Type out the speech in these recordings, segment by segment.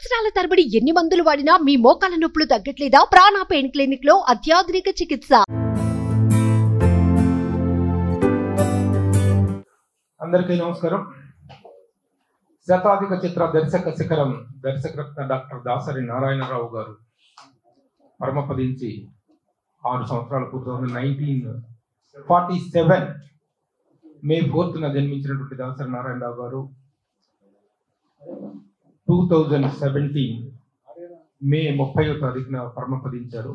సంవత్సరాల తరబడి ఎన్ని మందులు వాడినా మీ మోకాల నొప్పులు తగ్గట్లేదా ప్రాణ పెయిన్ క్లినిక్ లో అత్యాధునిక చికిత్స అందరికీ నమస్కారం శతాధిక చిత్ర దర్శక శిఖరం దర్శకరత్న డాక్టర్ దాసరి నారాయణరావు గారు పరమపదించి ఆరు సంవత్సరాలు పూర్తవుతుంది నైన్టీన్ ఫార్టీ సెవెన్ మే ఫోర్త్న జన్మించినటువంటి దాసరి నారాయణరావు గారు టూ థౌజండ్ సెవెంటీన్ మే ముప్పైవ తారీఖున పరమపదించారు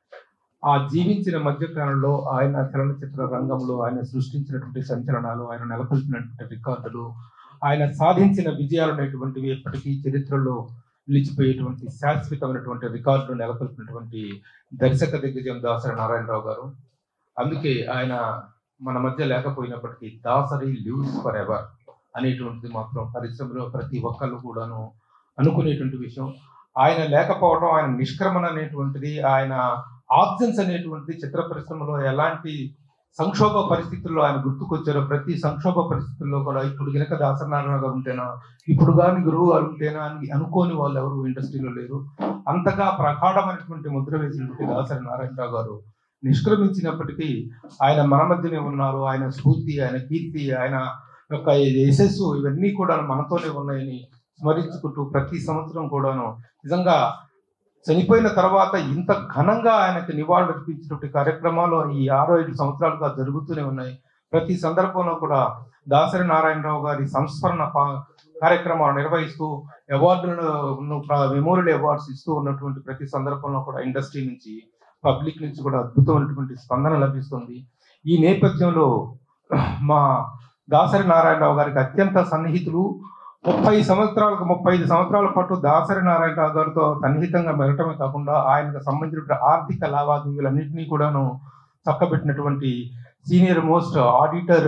ఆ జీవించిన మధ్యకాలంలో ఆయన చలనచిత్ర రంగంలో ఆయన సృష్టించినటువంటి సంచలనాలు ఆయన నెలకొల్పినటువంటి రికార్డులు ఆయన సాధించిన విజయాలు అనేటువంటివి ఎప్పటికీ చరిత్రలో నిలిచిపోయేటువంటి శాశ్వతమైనటువంటి రికార్డులు నెలకొల్పినటువంటి దర్శక దిగ్గజం దాసరి నారాయణరావు గారు అందుకే ఆయన మన మధ్య లేకపోయినప్పటికీ దాసరి లివ్స్ ఫర్ ఎవర్ అనేటువంటిది మాత్రం పరిశ్రమలో ప్రతి ఒక్కళ్ళు కూడాను అనుకునేటువంటి విషయం ఆయన లేకపోవడం ఆయన నిష్క్రమణ అనేటువంటిది ఆయన ఆబ్సెన్స్ అనేటువంటిది చిత్ర పరిశ్రమలో ఎలాంటి సంక్షోభ పరిస్థితుల్లో ఆయన గుర్తుకొచ్చారో ప్రతి సంక్షోభ పరిస్థితుల్లో కూడా ఇప్పుడు గనక దాసనారాయణ గారు ఉంటేనా ఇప్పుడు కానీ గురువు గారు ఉంటేనా అని అనుకోని వాళ్ళు ఎవరు ఇండస్ట్రీలో లేరు అంతగా ప్రగాఢమైనటువంటి ముద్ర వేసినటువంటి దాసరి నారాయణరావు గారు నిష్క్రమించినప్పటికీ ఆయన మన మధ్యనే ఉన్నారు ఆయన స్ఫూర్తి ఆయన కీర్తి ఆయన యొక్క యశస్సు ఇవన్నీ కూడా మనతోనే ఉన్నాయని స్మరించుకుంటూ ప్రతి సంవత్సరం కూడాను నిజంగా చనిపోయిన తర్వాత ఇంత ఘనంగా ఆయనకి నివాళులు అర్పించినటువంటి కార్యక్రమాలు ఈ ఆరో ఐదు సంవత్సరాలుగా జరుగుతూనే ఉన్నాయి ప్రతి సందర్భంలో కూడా దాసరి నారాయణరావు గారి సంస్మరణ పా- కార్యక్రమాలు నిర్వహిస్తూ అవార్డులను మెమోరియల్ అవార్డ్స్ ఇస్తూ ఉన్నటువంటి ప్రతి సందర్భంలో కూడా ఇండస్ట్రీ నుంచి పబ్లిక్ నుంచి కూడా అద్భుతమైనటువంటి స్పందన లభిస్తుంది ఈ నేపథ్యంలో మా దాసరి నారాయణరావు గారికి అత్యంత సన్నిహితులు ముప్పై సంవత్సరాలకు ముప్పై ఐదు సంవత్సరాల పాటు దాసరి నారాయణరావు గారితో సన్నిహితంగా మెరటమే కాకుండా ఆయనకు సంబంధించిన ఆర్థిక లావాదేవీలన్నింటినీ కూడాను చక్కబెట్టినటువంటి senior most auditor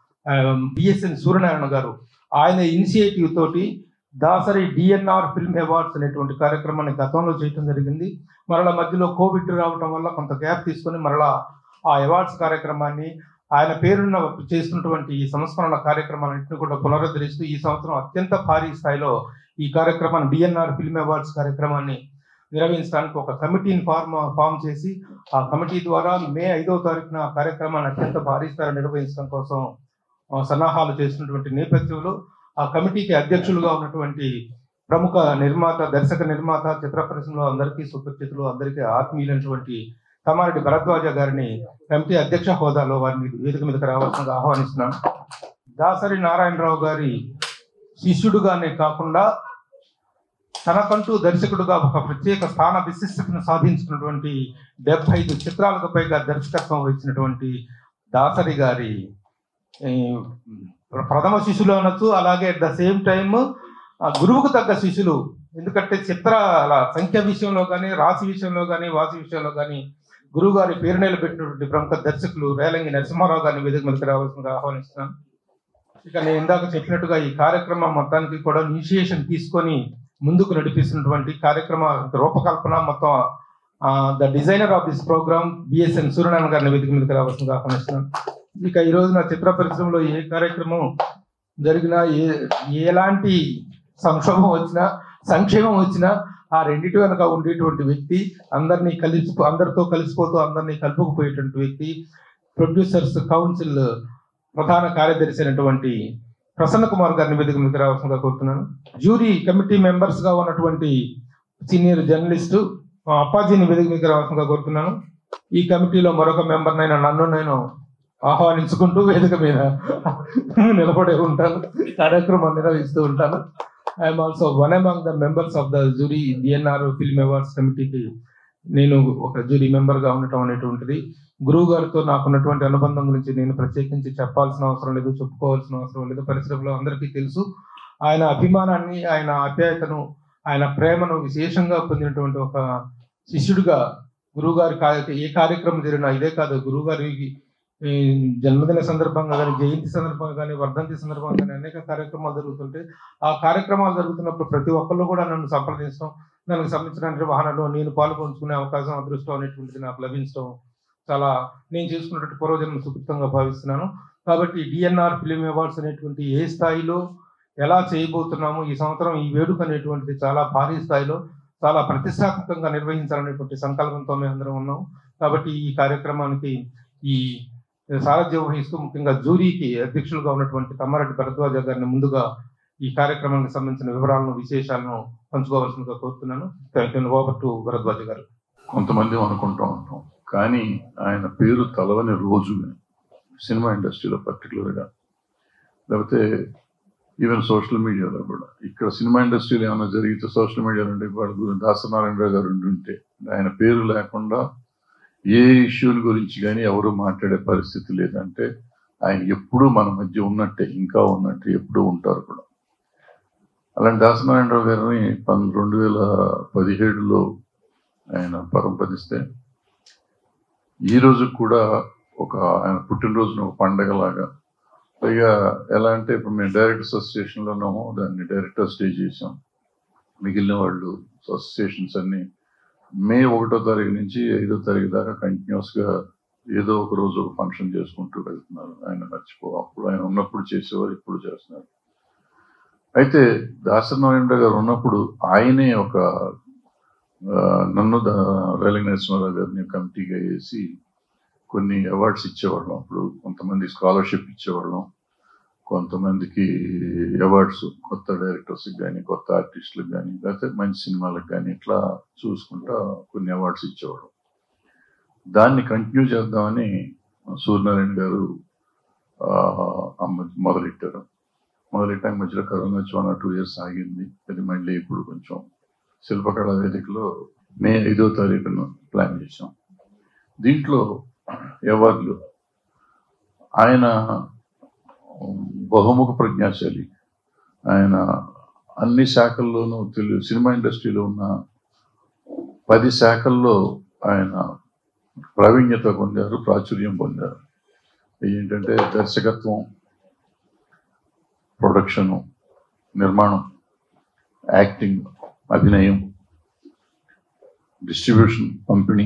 BSN Suryanarayana garu ఆయన ఇనిషియేటివ్ తోటి దాసరి డిఎన్ఆర్ ఫిల్మ్ అవార్డ్స్ అనేటువంటి కార్యక్రమాన్ని గతంలో చేయటం జరిగింది మరలా మధ్యలో కోవిడ్ రావటం వల్ల కొంత గ్యాప్ తీసుకొని మరలా ఆ అవార్డ్స్ కార్యక్రమాన్ని ఆయన పేరున్న చేస్తున్నటువంటి ఈ సంస్మరణ కార్యక్రమాలన్నింటినీ కూడా పునరుద్ధరిస్తూ ఈ సంవత్సరం అత్యంత భారీ స్థాయిలో ఈ కార్యక్రమాన్ని డిఎన్ఆర్ ఫిల్మ్ అవార్డ్స్ కార్యక్రమాన్ని నిర్వహించడానికి ఒక కమిటీని ఫార్మ్ ఫామ్ చేసి ఆ కమిటీ ద్వారా మే ఐదవ తారీఖున ఆ కార్యక్రమాన్ని అత్యంత భారీ స్థాయిలో నిర్వహించడం కోసం ఆ, సన్నాహాలు చేస్తున్నటువంటి నేపథ్యంలో ఆ కమిటీకి అధ్యక్షులుగా ఉన్నటువంటి ప్రముఖ నిర్మాత దర్శక నిర్మాత చిత్ర పరిశ్రమలో అందరికీ సుపరిచితులు అందరికీ ఆత్మీయులైనటువంటి తమారెడ్డి భరద్వాజ గారిని కమిటీ అధ్యక్ష హోదాలో వారిని వేదిక మీదకి రావాల్సిందిగా ఆహ్వానిస్తున్నాను దాసరి నారాయణరావు గారి శిష్యుడుగానే కాకుండా తనకంటూ దర్శకుడుగా ఒక ప్రత్యేక స్థాన విశిష్టతను సాధించుకున్నటువంటి డెబ్బై ఐదు చిత్రాలకు పైగా దర్శకత్వం వహించినటువంటి దాసరి గారి ఈ, ప్రథమ శిష్యులు అనొచ్చు అలాగే అట్ ద సేమ్ టైమ్ గురువుకు తగ్గ శిష్యులు ఎందుకంటే చిత్రాల సంఖ్య విషయంలో కానీ రాశి విషయంలో కానీ వాసి విషయంలో కానీ గురువు గారి పేరు నిలబెట్టినటువంటి ప్రముఖ దర్శకులు రేలంగి నరసింహారావు గారిని వేదిక మీదకి రావాల్సిందిగా ఆహ్వానిస్తున్నాను ఇక నేను ఇందాక చెప్పినట్టుగా ఈ కార్యక్రమం మొత్తానికి కూడా ఇనిషియేషన్ తీసుకొని ముందుకు నడిపిస్తున్నటువంటి కార్యక్రమ రూపకల్పన మొత్తం the designer of this program BSN Suryanarayana గారిని వేదిక మీదకి రావాల్సిందిగా ఆహ్వానిస్తున్నాను ఇక ఈ రోజు నా చిత్ర పరిశ్రమలో ఏ కార్యక్రమం జరిగినా ఏ ఎలాంటి సంక్షోభం వచ్చినా సంక్షేమం వచ్చినా ఆ రెండింటి వెనక ఉండేటువంటి వ్యక్తి అందరినీ కలిసి అందరితో కలిసిపోతూ అందరినీ కలుపుకుపోయేటువంటి వ్యక్తి ప్రొడ్యూసర్స్ కౌన్సిల్ ప్రధాన కార్యదర్శి అయినటువంటి ప్రసన్న కుమార్ గారిని వేదిక మీద రావాల్సిందిగా కోరుతున్నాను జ్యూరీ కమిటీ మెంబర్స్ గా ఉన్నటువంటి సీనియర్ జర్నలిస్టు ఆ, అప్పాజీని వేదిక మీద రావాల్సిందిగా కోరుతున్నాను ఈ కమిటీలో మరొక మెంబర్నైనా నన్ను నేను ఆహ్వానించుకుంటూ వేదిక మీద నిలబడే ఉంటాను కార్యక్రమం నిర్వహిస్తూ ఉంటాను I'm also one among the members of the jury DNR film awards కమిటీకి నేను ఒక జూరీ మెంబర్ గా ఉండటం అనేటువంటిది గురువు గారితో నాకున్నటువంటి అనుబంధం గురించి నేను ప్రత్యేకించి చెప్పాల్సిన అవసరం లేదు చెప్పుకోవాల్సిన అవసరం లేదు పరిశ్రమలో అందరికీ తెలుసు ఆయన అభిమానాన్ని ఆయన ఆప్యాయతను ఆయన ప్రేమను విశేషంగా పొందినటువంటి ఒక శిష్యుడిగా గురువు గారి కార్య- ఏ కార్యక్రమం జరిగినా ఇదే కాదు గురువు గారికి ఈ జన్మదిన సందర్భంగా కానీ జయంతి సందర్భంగా కానీ వర్ధంతి సందర్భంగా కానీ అనేక కార్యక్రమాలు జరుగుతుంటే ఆ కార్యక్రమాలు జరుగుతున్నప్పుడు ప్రతి ఒక్కళ్ళు కూడా నన్ను సంప్రదించడం దానికి సంబంధించిన నిర్వహణలో నేను పాల్గొంచుకునే అవకాశం అదృష్టం అనేటువంటిది నాకు లభించడం చాలా నేను చేసుకున్నటువంటి పూర్వజన్మ సుకృతంగా భావిస్తున్నాను కాబట్టి డిఎన్ఆర్ ఫిలిం అవార్డ్స్ అనేటువంటి ఏ స్థాయిలో ఎలా చేయబోతున్నాము ఈ సంవత్సరం ఈ వేడుక అనేటువంటిది చాలా భారీ స్థాయిలో చాలా ప్రతిష్టాత్మకంగా నిర్వహించాలనేటువంటి సంకల్పంతో మేము అందరం ఉన్నాం కాబట్టి ఈ కార్యక్రమానికి ఈ సారథ్యం వహిస్తూ ముఖ్యంగా జూరీకి అధ్యక్షులుగా ఉన్నటువంటి తమ్మారెడ్డి భరద్వాజ గారిని ముందుగా ఈ కార్యక్రమానికి సంబంధించిన వివరాలను విశేషాలను పంచుకోవాల్సిందిగా కోరుతున్నాను thank you over to Bharadwaj garu కొంతమంది అనుకుంటూ ఉంటాం కానీ ఆయన పేరు తలవని రోజు సినిమా ఇండస్ట్రీలో పర్టికులర్గా లేకపోతే ఈవెన్ సోషల్ మీడియాలో కూడా ఇక్కడ సినిమా ఇండస్ట్రీలో ఏమైనా జరిగితే సోషల్ మీడియాలో ఉండే వాళ్ళ గురించి దాసనారాయణరావు గారు ఉంటుంటే ఆయన పేరు లేకుండా ఏ ఇష్యూల గురించి కానీ ఎవరు మాట్లాడే పరిస్థితి లేదంటే ఆయన ఎప్పుడూ మన మధ్య ఉన్నట్టే ఇంకా ఉన్నట్టే ఎప్పుడూ ఉంటారు కూడా అలాంటి దాసనారాయణరావు గారిని పన్ రెండు వేల పదిహేడులో ఆయన పరంపదిస్తే ఈ రోజు కూడా ఒక ఆయన పుట్టినరోజున ఒక పండగలాగా పైగా ఎలా అంటే ఇప్పుడు మేము డైరెక్టర్స్ అసోసియేషన్లో ఉన్నాము దాన్ని డైరెక్టర్స్ డే చేసాం మిగిలిన వాళ్ళు అసోసియేషన్స్ అన్ని మే ఒకటో తారీఖు నుంచి ఐదో తారీఖు దాకా కంటిన్యూస్గా ఏదో ఒక రోజు ఒక ఫంక్షన్ చేసుకుంటూ వెళ్తున్నారు ఆయన మర్చిపో అప్పుడు ఆయన ఉన్నప్పుడు చేసేవారు ఇప్పుడు చేస్తున్నారు అయితే దాసనారాయణ గారు ఉన్నప్పుడు ఆయనే ఒక ఆ, నన్ను దా- రైలింగ్ నరసింహారావు గారిని కమిటీగా వేసి కొన్ని అవార్డ్స్ ఇచ్చేవాళ్ళం అప్పుడు కొంతమంది స్కాలర్షిప్ ఇచ్చేవాళ్ళం కొంతమందికి అవార్డ్స్ కొత్త డైరెక్టర్స్కి కానీ కొత్త ఆర్టిస్టులకు కానీ లేకపోతే మంచి సినిమాలకు కానీ ఇట్లా చూసుకుంటా కొన్ని అవార్డ్స్ ఇచ్చేవాళ్ళం దాన్ని కంటిన్యూ చేద్దామని సూర్యనారాయణ గారు ఆ, అమ్మ- మొదలెట్టారు మొదలెట్టాక మధ్యలో కరోనా వచ్చి వన్ టూ ఇయర్స్ ఆగింది అది మళ్ళీ ఇప్పుడు కొంచెం శిల్పకళా వేదికలో మే ఐదో తారీఖున ప్లాన్ చేశాం దీంట్లో అవార్డులు ఆయన బహుముఖ ప్రజ్ఞాశాలి ఆయన అన్ని శాఖల్లోనూ తెలుగు సినిమా ఇండస్ట్రీలో ఉన్న పది శాఖల్లో ఆయన ప్రావీణ్యత పొందారు ప్రాచుర్యం పొందారు ఏంటంటే దర్శకత్వం ప్రొడక్షను నిర్మాణం యాక్టింగ్ అభినయం డిస్ట్రిబ్యూషన్ పంపిణీ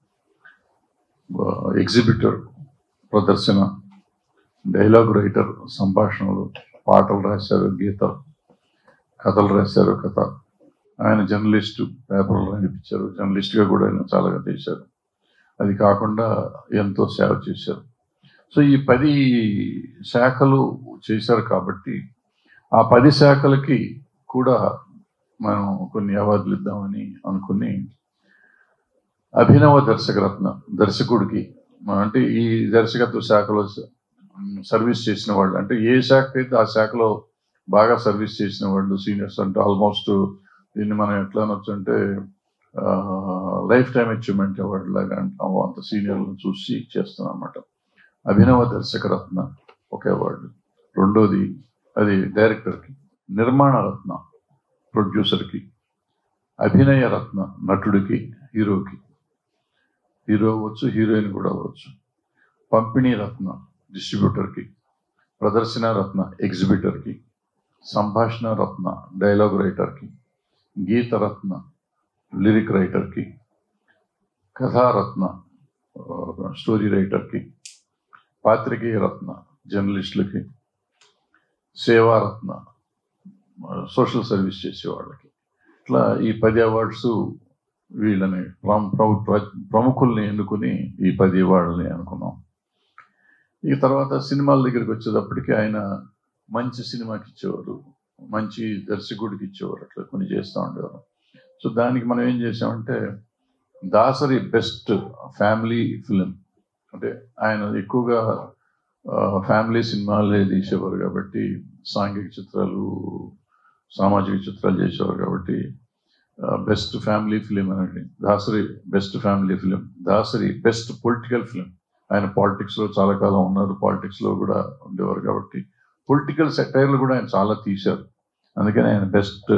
ఎగ్జిబిటర్ ప్రదర్శన డైలాగ్ రైటర్ సంభాషణలు పాటలు రాశారు గీతాలు కథలు రాశారు కథ ఆయన జర్నలిస్టు పేపర్లు రాయించారు జర్నలిస్ట్గా కూడా ఆయన చాలా చేశారు అది కాకుండా ఎంతో సేవ చేశారు సో ఈ పది శాఖలు చేశారు కాబట్టి ఆ పది శాఖలకి కూడా మనం కొన్ని అవార్డులు ఇద్దామని అనుకుని అభినవ దర్శకరత్న దర్శకుడికి మన అంటే ఈ దర్శకత్వ శాఖలో స- సర్వీస్ చేసిన వాళ్ళు అంటే ఏ శాఖ అయితే ఆ శాఖలో బాగా సర్వీస్ చేసిన వాళ్ళు సీనియర్స్ అంటే ఆల్మోస్ట్ దీన్ని మనం ఎట్లా అనొచ్చు అంటే లైఫ్ టైం అచీవ్మెంట్ అవార్డు లాగా అంటాము అంత సీనియర్లను చూసి చేస్తున్నాం అన్నమాట అభినవ దర్శకరత్న ఒక అవార్డు రెండోది అది డైరెక్టర్కి నిర్మాణ రత్న ప్రొడ్యూసర్కి అభినయ రత్న నటుడికి హీరోకి హీరో అవ్వచ్చు హీరోయిన్ కూడా అవ్వచ్చు పంపిణీ రత్న డిస్ట్రిబ్యూటర్కి ప్రదర్శన రత్న ఎగ్జిబిటర్కి సంభాషణ రత్న డైలాగ్ రైటర్కి గీత రత్న లిరిక్ రైటర్కి కథారత్న ఆ, స్టోరీ రైటర్కి పాత్రికేయ రత్న జర్నలిస్టులకి సేవారత్న ఆ, సోషల్ సర్వీస్ చేసే వాళ్ళకి ఇట్లా ఈ పది అవార్డ్స్ వీళ్ళని ప్రము- ప్రము- ప్ర- ప్రముఖుల్ని ఎన్నుకుని ఈ పది అవార్డులని అనుకున్నాం ఇక తర్వాత సినిమాల దగ్గరికి వచ్చేటప్పటికి ఆయన మంచి సినిమాకి ఇచ్చేవారు మంచి దర్శకుడికి ఇచ్చేవారు అట్లా కొన్ని చేస్తూ ఉండేవారు సో దానికి మనం ఏం చేసామంటే దాసరి బెస్ట్ ఫ్యామిలీ ఫిలిం అంటే ఆయన ఎక్కువగా ఫ్యామిలీ సినిమాలే తీసేవారు కాబట్టి సాంఘిక చిత్రాలు సామాజిక చిత్రాలు చేసేవారు కాబట్టి బెస్ట్ ఫ్యామిలీ ఫిలిం అనేది Dasari best family film Dasari best political film ఆయన పాలిటిక్స్ లో చాలా కాలం ఉన్నారు పాలిటిక్స్ లో కూడా ఉండేవారు కాబట్టి పొలిటికల్ సెటైర్లు కూడా ఆయన చాలా తీశారు అందుకని ఆయన best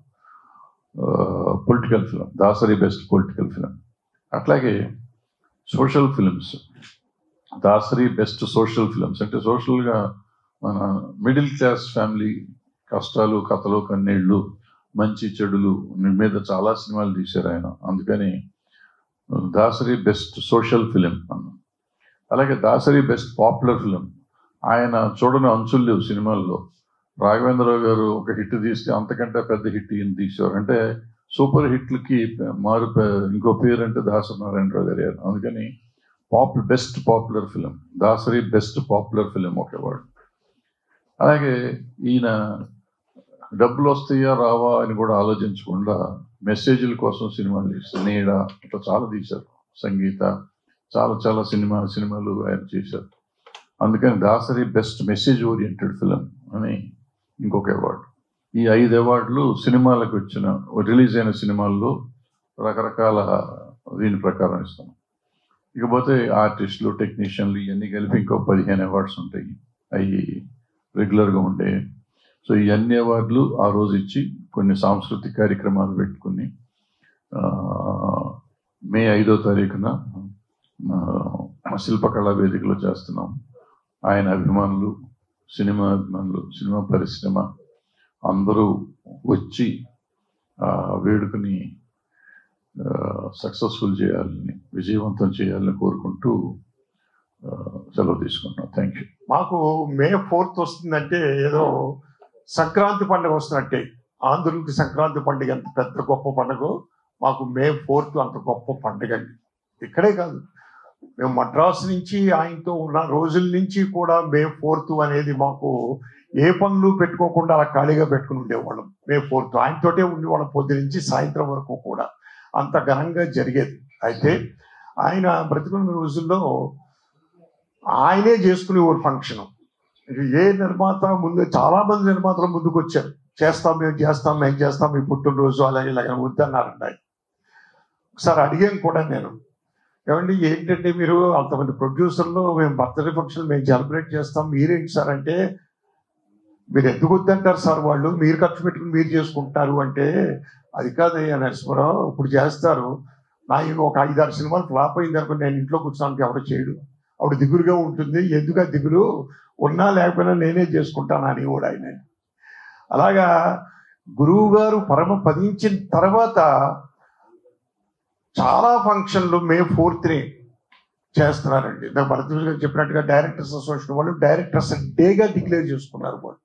political film Dasari best political film అట్లాగే social films Dasari best social films అంటే సోషల్గా మన మిడిల్ క్లాస్ ఫ్యామిలీ కష్టాలు కథలు కన్నీళ్ళు మంచి చెడులు మీద చాలా సినిమాలు తీశారు ఆయన అందుకని దాసరి బెస్ట్ సోషల్ ఫిలిం అన్నాం అలాగే దాసరి బెస్ట్ పాపులర్ ఫిలిం ఆయన చూడని అంచులు లేవు సినిమాల్లో రాఘవేంద్రరావు గారు ఒక హిట్ తీస్తే అంతకంటే పెద్ద హిట్ ఈయన తీసేవారు అంటే సూపర్ హిట్లకి మారు పే- ఇంకో పేరు అంటే దాసరి నారాయణరావు గారు అందుకని pop best popular film Dasari best popular film ఒక అవార్డు అలాగే ఈయన డబ్బులు వస్తాయా రావా అని కూడా ఆలోచించకుండా మెసేజ్ల కోసం సినిమాలు తీస్తారు నీడ ఇట్లా చాలా తీశారు సంగీత చాలా చాలా సినిమా సినిమాలు ఆయన చేశారు అందుకని Dasari best message oriented film అని ఇంకొక అవార్డు ఈ ఐదు అవార్డులు సినిమాలకు వచ్చిన రిలీజ్ అయిన సినిమాల్లో రకరకాల దీని ప్రకారం ఇస్తాం ఇకపోతే ఆర్టిస్టులు టెక్నీషియన్లు ఇవన్నీ కలిపి ఇంకో పదిహేను అవార్డ్స్ ఉంటాయి అవి రెగ్యులర్గా ఉండే సో ఈ అన్ని అవార్డులు ఆ రోజు ఇచ్చి కొన్ని సాంస్కృతిక కార్యక్రమాలు పెట్టుకుని ఆ, మే ఐదో తారీఖున ఆ, శిల్పకళా వేదికలో చేస్తున్నాం ఆయన అభిమానులు సినిమా అభిమానులు సినిమా పరిశ్రమ అందరూ వచ్చి ఆ వేడుకని సక్సెస్ఫుల్ చేయాలని విజయవంతం చేయాలని కోరుకుంటూ ఆ, సెలవు తీసుకున్నాం థ్యాంక్ యూ మాకు మే ఫోర్త్ వస్తుందంటే ఏదో సంక్రాంతి పండుగ వస్తున్నట్టే ఆంధ్రులకి సంక్రాంతి పండుగ ఎంత పెద్ద గొప్ప పండుగ మాకు మే ఫోర్త్ అంత గొప్ప పండుగ అండి ఇక్కడే కాదు మేము మద్రాసు నుంచి ఆయనతో ఉన్న రోజుల నుంచి కూడా మే ఫోర్త్ అనేది మాకు ఏ పనులు పెట్టుకోకుండా అలా ఖాళీగా పెట్టుకుని ఉండేవాళ్ళం మే ఫోర్త్ ఆయనతోటే ఉండేవాళ్ళం పొద్దు నుంచి సాయంత్రం వరకు కూడా అంత ఘనంగా జరిగేది అయితే ఆయన బ్రతికున్న రోజుల్లో ఆయనే చేసుకునేవారు ఫంక్షన్ ఏ నిర్మాత ముందు చాలా మంది నిర్మాతలు ముందుకు వచ్చారు చేస్తాం మేము చేస్తాం మేము చేస్తాం మీ పుట్టినరోజు అలాగే ఇలాగ వద్దన్నారండి ఆయన ఒకసారి అడిగాను కూడా నేను ఏమండి ఏంటంటే మీరు అంతమంది ప్రొడ్యూసర్లు మేము బర్త్డే ఫంక్షన్ మేము సెలబ్రేట్ చేస్తాం మీరేంటి సార్ అంటే మీరు ఎందుకు వద్దంటారు సార్ వాళ్ళు మీరు ఖర్చు పెట్టుకుని మీరు చేసుకుంటారు అంటే అది కాదయ్యా నరసింహరావు ఇప్పుడు చేస్తారు నా ఇక ఒక ఐదారు సినిమాలు ఫ్లాప్ అయింది అనుకో నేను ఇంట్లో కూర్చోడానికి ఎవడో చేయడు ఆవిడ దిగులుగా ఉంటుంది ఎందుకు ఆ దిగులు ఉన్నా లేకపోయినా నేనే చేసుకుంటాను అని కూడా ఆయన అలాగా గురువు గారు పరమ పదించిన తర్వాత చాలా ఫంక్షన్లు మే ఫోర్త్ని చేస్తున్నారండి నాకు భరద్వాజ్ గారు చెప్పినట్టుగా డైరెక్టర్స్ అసోసియేషన్ వాళ్ళు డైరెక్టర్స్ డేగా డిక్లేర్ చేసుకున్నారు వాళ్ళు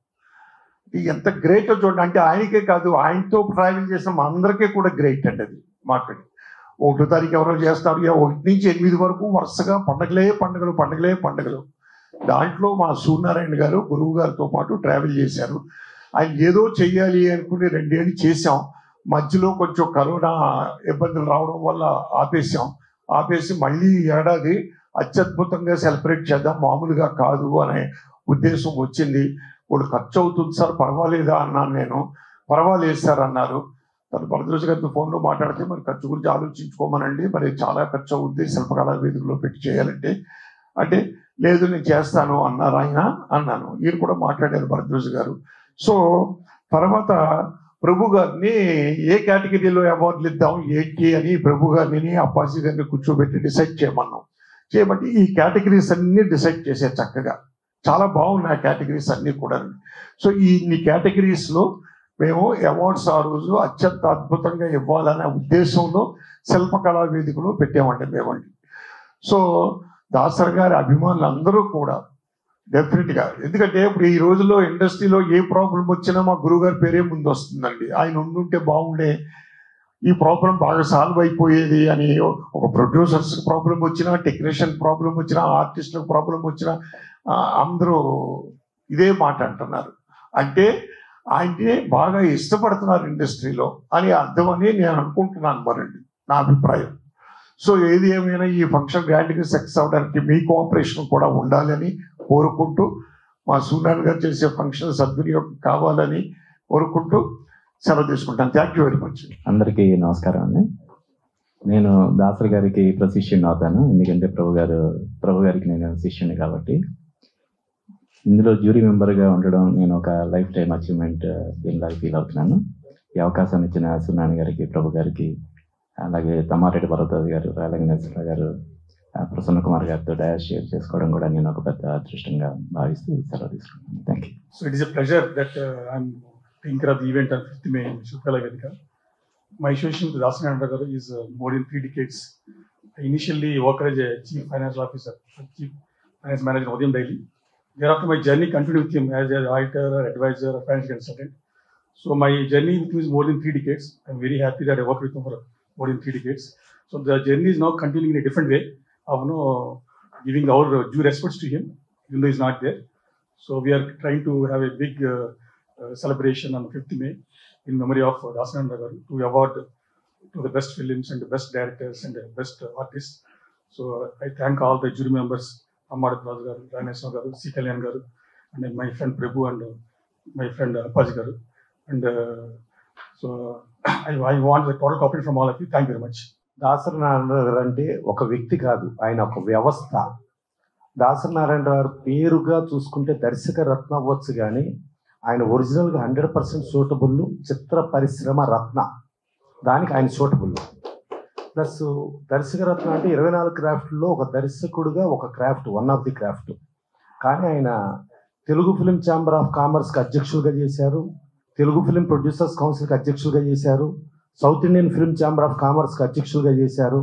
ఇది ఎంత గ్రేట్ చూడండి అంటే ఆయనకే కాదు ఆయనతో ట్రావెల్ చేసిన మా అందరికీ కూడా గ్రేట్ అండి అది మాకు ఒకటో తారీఖు ఎవరో చేస్తారు ఇక ఒకటి నుంచి ఎనిమిది వరకు వరుసగా పండగలే పండుగలు పండగలే పండుగలు దాంట్లో మా సూర్యనారాయణ గారు గురువు గారితో పాటు ట్రావెల్ చేశారు ఆయన ఏదో చెయ్యాలి అనుకుని రెండేళ్ళు చేశాం మధ్యలో కొంచెం కరోనా ఇబ్బందులు రావడం వల్ల ఆపేసాం ఆపేసి మళ్ళీ ఈ ఏడాది అత్యద్భుతంగా సెలబ్రేట్ చేద్దాం మామూలుగా కాదు అనే ఉద్దేశం వచ్చింది ఇప్పుడు ఖర్చు అవుతుంది సార్ పర్వాలేదా అన్నాను నేను పర్వాలేదు సార్ అన్నారు తను భరద్రోజు గారితో ఫోన్లో మాట్లాడితే మరి ఖర్చు గురించి ఆలోచించుకోమనండి మరి చాలా ఖర్చు అవుద్ది శిల్పకళా వేదికలో పెట్టి చేయాలంటే అంటే లేదు నేను చేస్తాను అన్నారు ఆయన అన్నాను ఈయన కూడా మాట్లాడారు భరద్వాజ్ గారు సో తర్వాత ప్రభు గారిని ఏ కేటగిరీలో అవార్డులు ఇద్దాం ఏంటి అని ప్రభు గారిని అప్పాజీ గారిని కూర్చోబెట్టి డిసైడ్ చేయమన్నాం చేయబట్టి ఈ కేటగిరీస్ అన్ని డిసైడ్ చేసే చక్కగా చాలా బాగున్నాయి ఆ కేటగిరీస్ అన్ని కూడా సో ఈ ఇన్ని కేటగిరీస్లో మేము అవార్డ్స్ ఆ రోజు అత్యంత అద్భుతంగా ఇవ్వాలనే ఉద్దేశంలో శిల్పకళా వేదికలో పెట్టామండి మేమండి సో దాసర్ గారి అభిమానులు అందరూ కూడా డెఫినెట్గా ఎందుకంటే ఇప్పుడు ఈ రోజుల్లో ఇండస్ట్రీలో ఏ ప్రాబ్లం వచ్చినా మా గురువుగారి పేరే ముందు వస్తుందండి ఆయన ఉండుంటే బాగుండే ఈ ప్రాబ్లం బాగా సాల్వ్ అయిపోయేది అని ఒక ప్రొడ్యూసర్స్ ప్రాబ్లం వచ్చినా టెక్నీషియన్ ప్రాబ్లం వచ్చినా ఆర్టిస్టులకు ప్రాబ్లం వచ్చినా ఆ, అందరూ ఇదే మాట అంటున్నారు అంటే ఆయన్ని బాగా ఇష్టపడుతున్నారు ఇండస్ట్రీలో అని అర్థం అని నేను అనుకుంటున్నాను మరండి నా అభిప్రాయం సో ఏది ఏమైనా ఈ ఫంక్షన్ గ్రాండ్గా సక్సెస్ అవడానికి మీ కోఆపరేషన్ కూడా ఉండాలని కోరుకుంటూ మా సూర్యనారాయణ గారు చేసే ఫంక్షన్ సద్వినియోగం కావాలని కోరుకుంటూ సెలవు తీసుకుంటాను థ్యాంక్ యూ వెరీ మచ్ అందరికీ నమస్కారం అండి నేను దాసరి గారికి ప్రశిష్యుని అవుతాను ఎందుకంటే ప్రభు గారు ప్రభు గారికి నేను శిష్యుని కాబట్టి ఇందులో జ్యూరీ మెంబర్గా ఉండడం నేను ఒక లైఫ్ టైం అచీవ్మెంట్ దీనిలాగా ఫీల్ అవుతున్నాను ఈ అవకాశం ఇచ్చిన సునాని గారికి ప్రభు గారికి అలాగే తమ్మారెడ్డి భరద్వాజ్ గారు రాయలంగ నరసింహ గారు ఆ, ప్రసన్న కుమార్ గారితో డయాస్ షేర్ చేసుకోవడం కూడా నేను ఒక పెద్ద అదృష్టంగా భావిస్తూ సెలవు తీసుకుంటాను thank you So it is a pleasure that uh, I'm taking care of the event on 5th May in Shilpala Vedika. My association with Dasananda Garu is uh, more than three decades. I initially worked as a chief financial officer, chief finance manager in Odiyam Daily. thereafter my journey continued with him as a writer, advisor, a financial consultant. So my journey with him is more than three decades. I'm very happy that I worked with him for more than three decades. So the journey is now continuing in a different way of you know, giving our uh, due respects to him, even though he's not there. So we are trying to have a big uh, uh, celebration on 5th May in memory of uh, Dasananda Garu to award to the best films and the best directors and the best uh, artists. So uh, I thank all the jury members, Amad Raju Garu, Raneshwar Garu, C. Kalyan Garu, and then my friend Prabhu and uh, my friend uh, Appaji Garu. And uh, so I, I want the total copy from all of you. Thank you very much. Dasari Narayana గారు అంటే ఒక వ్యక్తి కాదు ఆయన ఒక వ్యవస్థ దాసరి నారాయణ గారు పేరుగా చూసుకుంటే దర్శక రత్న అవ్వచ్చు కానీ ఆయన ఒరిజినల్గా హండ్రెడ్ పర్సెంట్ సూటబుల్ చిత్ర పరిశ్రమ రత్న దానికి ఆయన సూటబుల్ ప్లస్ దర్శక రత్న అంటే ఇరవై నాలుగు క్రాఫ్ట్లో ఒక దర్శకుడుగా ఒక craft one of the craft కానీ ఆయన తెలుగు ఫిలిం ఛాంబర్ ఆఫ్ కామర్స్కి అధ్యక్షులుగా చేశారు తెలుగు ఫిలిం ప్రొడ్యూసర్స్ కౌన్సిల్కి అధ్యక్షులుగా చేశారు south Indian film chamber of కామర్స్కి అధ్యక్షులుగా చేశారు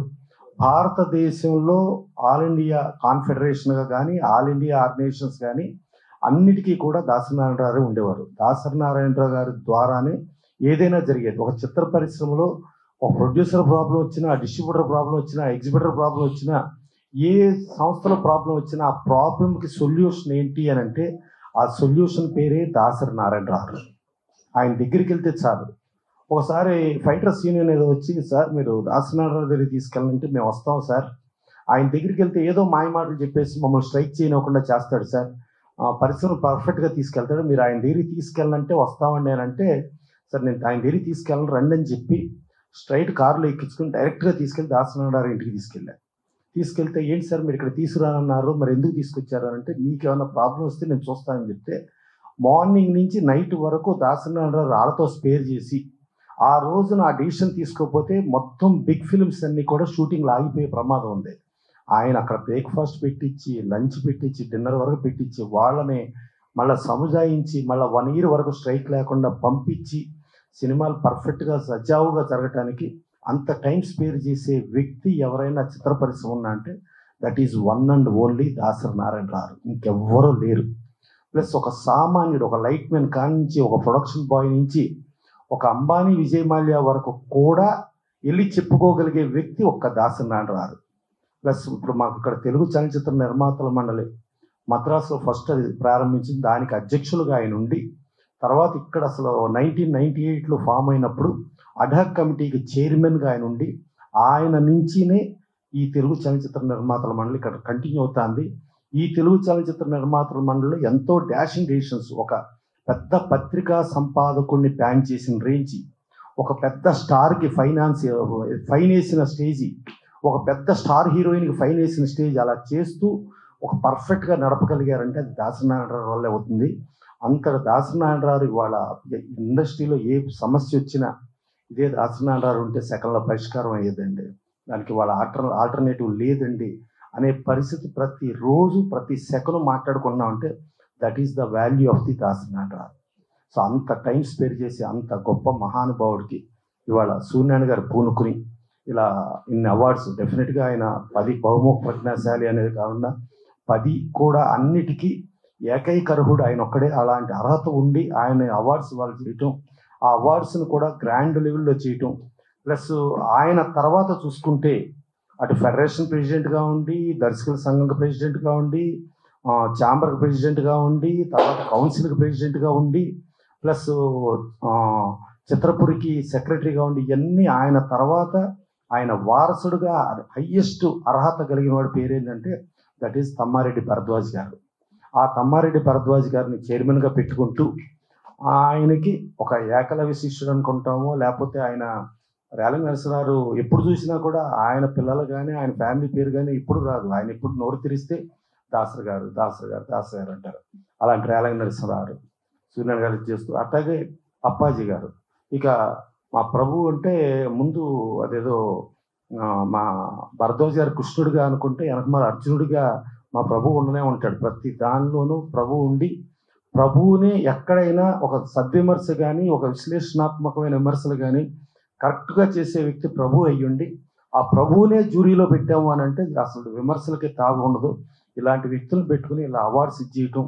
భారతదేశంలో ఆల్ ఇండియా కాన్ఫెడరేషన్గా కానీ ఆల్ ఇండియా ఆర్గనైజేషన్స్ కానీ అన్నిటికీ కూడా దాసనారాయణరావు గారు ఉండేవారు దాసనారాయణరావు గారి ద్వారానే ఏదైనా జరిగేది ఒక చిత్ర పరిశ్రమలో ఒక ప్రొడ్యూసర్ ప్రాబ్లం వచ్చినా డిస్ట్రిబ్యూటర్ ప్రాబ్లం వచ్చినా ఎగ్జిబిటర్ ప్రాబ్లం వచ్చినా ఏ సంస్థలో ప్రాబ్లం వచ్చినా ఆ ప్రాబ్లంకి సొల్యూషన్ ఏంటి అని అంటే ఆ సొల్యూషన్ పేరే దాసరి నారాయణరావు ఆయన దగ్గరికి వెళ్తే చాలు ఒకసారి ఫైటర్స్ యూనియన్ ఏదో వచ్చి సార్ మీరు దాసనారాయణ దగ్గరికి తీసుకెళ్ళాలంటే మేము వస్తాం సార్ ఆయన దగ్గరికి వెళ్తే ఏదో మాయ మాటలు చెప్పేసి మమ్మల్ని స్ట్రైక్ చేయనివ్వకుండా చేస్తాడు సార్ ఆ, పరిశ్రమ పర్ఫెక్ట్గా తీసుకెళ్తాడు మీరు ఆయన దగ్గరికి తీసుకెళ్ళాలంటే వస్తామండి అని అంటే సార్ నేను ఆయన దగ్గరికి తీసుకెళ్ళను రండి అని చెప్పి స్ట్రైట్ కారులో ఎక్కించుకుని డైరెక్ట్గా తీసుకెళ్ళి దాసనారాయణ ఇంటికి తీసుకెళ్ళాను తీసుకెళ్తే ఏంటి సార్ మీరు ఇక్కడ తీసుకురానన్నారు మరి ఎందుకు తీసుకొచ్చారు అని అంటే మీకు ఏమైనా ప్రాబ్లం వస్తే నేను చూస్తానని చెప్తే మార్నింగ్ నుంచి నైట్ వరకు దాసనారాయణ రాళ్ళతో స్పేర్ చేసి ఆ రోజున ఆ డిసిషన్ తీసుకోకపోతే మొత్తం బిగ్ ఫిల్మ్స్ అన్ని కూడా షూటింగ్లు ఆగిపోయే ప్రమాదం ఉంది ఆయన అక్కడ బ్రేక్ఫాస్ట్ పెట్టించి లంచ్ పెట్టించి డిన్నర్ వరకు పెట్టించి వాళ్ళని మళ్ళీ సముదాయించి మళ్ళీ వన్ ఇయర్ వరకు స్ట్రైక్ లేకుండా పంపించి సినిమాలు పర్ఫెక్ట్గా సజావుగా జరగటానికి అంత టైం స్పేర్ చేసే వ్యక్తి ఎవరైనా చిత్ర పరిశ్రమ ఉన్నా అంటే that is one and only Dasari Narayana రారు ఇంకెవ్వరూ లేరు ప్లస్ ఒక సామాన్యుడు ఒక లైట్ మ్యాన్ కానించి ఒక ప్రొడక్షన్ బాయ్ నుంచి ఒక అంబానీ విజయ్ మాల్యా వరకు కూడా వెళ్ళి చెప్పుకోగలిగే వ్యక్తి ఒక్క దాసరి నారాయణ రారు ప్లస్ ఇప్పుడు మాకు ఇక్కడ తెలుగు చలనచిత్ర నిర్మాతల మండలి మద్రాసులో ఫస్ట్ అది ప్రారంభించింది దానికి అధ్యక్షులుగా ఆయన ఉండి తర్వాత ఇక్కడ అసలు నైన్టీన్ నైన్టీ ఎయిట్లో ఫామ్ అయినప్పుడు అడాక్ కమిటీకి చైర్మన్గా ఆయన ఉండి ఆయన నుంచినే ఈ తెలుగు చలనచిత్ర నిర్మాతల మండలి ఇక్కడ కంటిన్యూ అవుతుంది ఈ తెలుగు చలనచిత్ర నిర్మాతల మండలిలో ఎంతో డాషింగ్ డెసిషన్స్ ఒక పెద్ద పత్రికా సంపాదకుడిని ప్యాన్ చేసిన రేంజ్ ఒక పెద్ద స్టార్కి ఫైనాన్స్ ఫైన్ వేసిన స్టేజీ ఒక పెద్ద స్టార్ హీరోయిన్కి ఫైన్ వేసిన స్టేజ్ అలా చేస్తూ ఒక పర్ఫెక్ట్గా నడపగలిగారంటే అది దాసనారాయణరావు వల్లే అవుతుంది అంతటి దాసనారాయణరావు ఇవాళ ఇండస్ట్రీలో ఏ సమస్య వచ్చినా ఇదే దాసనారాయణరావు ఉంటే సెకండ్లో పరిష్కారం అయ్యేదండి దానికి వాళ్ళ ఆల్టర్ ఆల్టర్నేటివ్ లేదండి అనే పరిస్థితి ప్రతి రోజు ప్రతి సెకండ్ మాట్లాడుకున్నాం అంటే that is the value of the Dasanarayanarao so అంత టైం స్పేర్ చేసి అంత గొప్ప మహానుభావుడికి ఇవాళ సూర్యనారాయణ గారు పూనుకుని ఇలా ఇన్ని అవార్డ్స్ డెఫినెట్గా ఆయన పది బహుముఖ ప్రజ్ఞాశాలి అనేది కాకుండా పది కూడా అన్నిటికీ ఏకైక అర్హుడు ఆయన ఒక్కడే అలాంటి అర్హత ఉండి ఆయన అవార్డ్స్ వాళ్ళు చేయటం ఆ అవార్డ్స్ని కూడా గ్రాండ్ లెవెల్లో చేయటం ప్లస్ ఆయన తర్వాత చూసుకుంటే అటు ఫెడరేషన్ ప్రెసిడెంట్గా ఉండి దర్శకుల సంఘం ప్రెసిడెంట్గా ఉండి ఛాంబర్కి ప్రెసిడెంట్గా ఉండి తర్వాత కౌన్సిల్కి ప్రెసిడెంట్గా ఉండి ప్లస్ చిత్రపురికి సెక్రటరీగా ఉండి ఇవన్నీ ఆయన తర్వాత ఆయన వారసుడుగా హయ్యెస్ట్ అర్హత కలిగిన వాడి పేరు ఏంటంటే దట్ ఈస్ తమ్మారెడ్డి భరద్వాజ్ గారు ఆ తమ్మారెడ్డి భరద్వాజ్ గారిని చైర్మన్గా పెట్టుకుంటూ ఆయనకి ఒక ఏకలవ్య శిష్యుడు అనుకుంటామో లేకపోతే ఆయన రేలంగ్ నరసరావు ఎప్పుడు చూసినా కూడా ఆయన పిల్లలు కానీ ఆయన ఫ్యామిలీ పేరు కానీ ఇప్పుడు రాదు ఆయన ఎప్పుడు నోరు తెరిస్తే దాసర్ గారు దాసర్ గారు దాసర్ గారు అంటారు అలాంటి రేలంగ్ నరసింహరావు సూర్యనారాయణ గారు చేస్తూ అట్లాగే అప్పాజీ గారు ఇక మా ప్రభు అంటే ముందు అదేదో ఆ, మా భరద్వాజ్ గారు కృష్ణుడిగా అనుకుంటే వెనక మరి అర్జునుడిగా మా ప్రభు ఉండనే ఉంటాడు ప్రతి దానిలోనూ ప్రభు ఉండి ప్రభువుని ఎక్కడైనా ఒక సద్విమర్శ కానీ ఒక విశ్లేషణాత్మకమైన విమర్శలు కానీ కరెక్ట్గా చేసే వ్యక్తి ప్రభు అయ్యుండి ఆ ప్రభువునే జ్యూరీలో పెట్టాము అని అంటే అసలు విమర్శలకి తాగు ఉండదు ఇలాంటి వ్యక్తులను పెట్టుకుని ఇలా అవార్డ్స్ ఇచ్చేయటం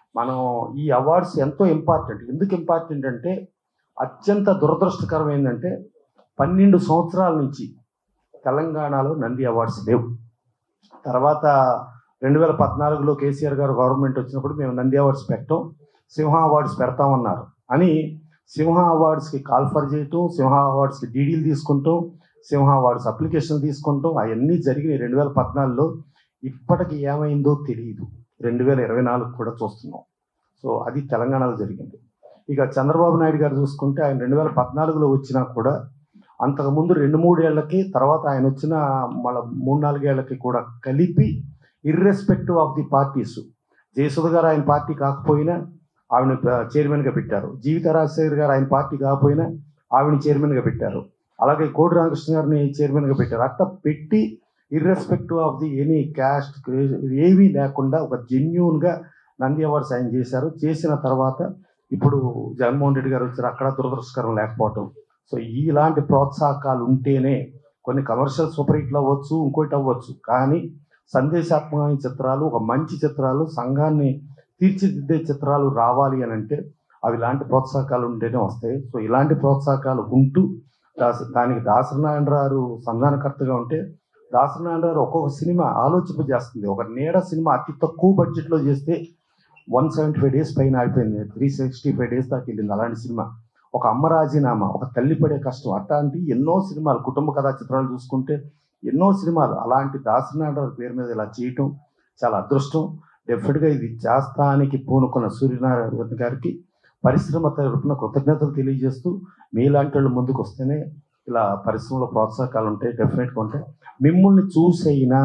మనం ఈ అవార్డ్స్ ఎంతో ఇంపార్టెంట్ ఎందుకు ఇంపార్టెంట్ అంటే అత్యంత దురదృష్టకరం ఏంటంటే పన్నెండు సంవత్సరాల నుంచి తెలంగాణలో నంది అవార్డ్స్ లేవు తర్వాత రెండు వేల పద్నాలుగులో కేసీఆర్ గారు గవర్నమెంట్ వచ్చినప్పుడు మేము నంది అవార్డ్స్ పెట్టాం సింహ అవార్డ్స్ పెడతామన్నారు అని సింహ అవార్డ్స్కి కాల్ఫర్ చేయటం సింహ అవార్డ్స్కి డీడీలు తీసుకుంటాం సింహ అవార్డ్స్ అప్లికేషన్ తీసుకుంటాం అవన్నీ జరిగినాయి రెండు వేల పద్నాలుగులో ఇప్పటికి ఏమైందో తెలియదు రెండు వేల ఇరవై నాలుగు కూడా చూస్తున్నాం సో అది తెలంగాణలో జరిగింది ఇక చంద్రబాబు నాయుడు గారు చూసుకుంటే ఆయన రెండు వేల పద్నాలుగులో వచ్చినా కూడా అంతకుముందు రెండు మూడేళ్లకి తర్వాత ఆయన వచ్చిన మళ్ళీ మూడు నాలుగేళ్లకి కూడా కలిపి irrespective of the parties Jayasudha గారు ఆయన పార్టీ కాకపోయినా ఆవిడ చైర్మన్గా పెట్టారు జీవిత రాజశేఖర్ గారు ఆయన పార్టీ కాకపోయినా ఆవిడని చైర్మన్గా పెట్టారు అలాగే కోడి రామకృష్ణ గారిని చైర్మన్గా పెట్టారు అట్లా పెట్టి irrespective of the any caste ఏమీ లేకుండా ఒక జెన్యున్గా నంది అవార్డ్స్ ఆయన చేశారు చేసిన తర్వాత ఇప్పుడు జగన్మోహన్ రెడ్డి గారు వచ్చారు అక్కడ దురదృష్టకరం లేకపోవటం సో ఇలాంటి ప్రోత్సాహకాలు ఉంటేనే కొన్ని కమర్షియల్ సూపర్ హిట్లు అవ్వచ్చు ఇంకోటి అవ్వచ్చు కానీ సందేశాత్మకమైన చిత్రాలు ఒక మంచి చిత్రాలు సంఘాన్ని తీర్చిదిద్దే చిత్రాలు రావాలి అని అంటే అవి ఇలాంటి ప్రోత్సాహకాలు ఉంటేనే వస్తాయి సో ఇలాంటి ప్రోత్సాహకాలు ఉంటూ దాస దానికి దాసనారాయణరావు సంధానకర్తగా ఉంటే దాసనారాయణరావు ఒక్కొక్క సినిమా ఆలోచింపజేస్తుంది ఒక నీడ సినిమా అతి తక్కువ బడ్జెట్లో చేస్తే వన్ సెవెంటీ ఫైవ్ డేస్ పైన ఆడిపోయింది త్రీ సిక్స్టీ ఫైవ్ డేస్ దాకా వెళ్ళింది అలాంటి సినిమా ఒక అమ్మ రాజీనామా ఒక తల్లి పడే కష్టం అట్లాంటి ఎన్నో సినిమాలు కుటుంబ కథా చిత్రాలు చూసుకుంటే ఎన్నో సినిమాలు అలాంటి దాసనారాయణ పేరు మీద ఇలా చేయటం చాలా అదృష్టం డెఫినెట్గా ఇది చేస్తానికి పూనుకున్న సూర్యనారాయణ గారికి పరిశ్రమ తరపున కృతజ్ఞతలు తెలియజేస్తూ మీలాంటి వాళ్ళు ముందుకు వస్తేనే ఇలా పరిశ్రమలో ప్రోత్సాహకాలు ఉంటాయి డెఫినెట్గా ఉంటాయి మిమ్మల్ని చూసైనా